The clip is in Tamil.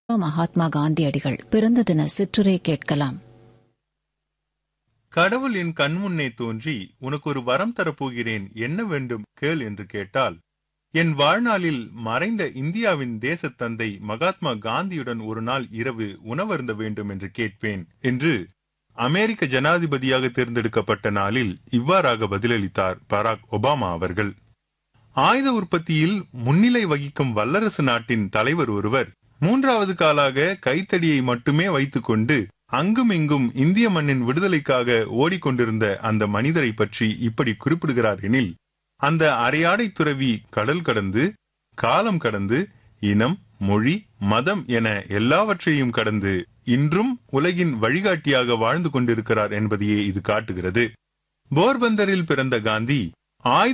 மகாத்மா காந்தியடிகள் பிறந்த தின சிற்றுரை கேட்கலாம் கடவுள் என் கண்முன்னே தோன்றி உனக்கு ஒரு வரம் தரப்போகிறேன் என்ன வேண்டும் கேள் என்று கேட்டால் என் வாழ்நாளில் மறைந்த இந்தியாவின் தேசத்தந்தை மகாத்மா காந்தியுடன் ஒரு நாள் இரவு உணவருந்த வேண்டும் என்று கேட்பேன் என்று அமெரிக்க ஜனாதிபதியாக தேர்ந்தெடுக்கப்பட்ட நாளில் இவ்வாறாக பதிலளித்தார் பராக் ஒபாமா அவர்கள் ஆயுத உற்பத்தியில் முன்னிலை வகிக்கும் வல்லரசு நாட்டின் தலைவர் ஒருவர் மூன்றாவது காலாக கைத்தடியை மட்டுமே வைத்துக்கொண்டு அங்கும் இங்கும் இந்திய மண்ணின் விடுதலைக்காக ஓடிக்கொண்டிருந்த அந்த மனிதரை பற்றி இப்படி குறிப்பிடுகிறார் எனில் அந்த அரையாடை துறவி கடல் கடந்து காலம் கடந்து இனம் மொழி மதம் என எல்லாவற்றையும் கடந்து இன்றும் உலகின் வழிகாட்டியாக வாழ்ந்து கொண்டிருக்கிறார் என்பதையே இது காட்டுகிறது போர்பந்தரில் பிறந்த காந்தி ஆயுத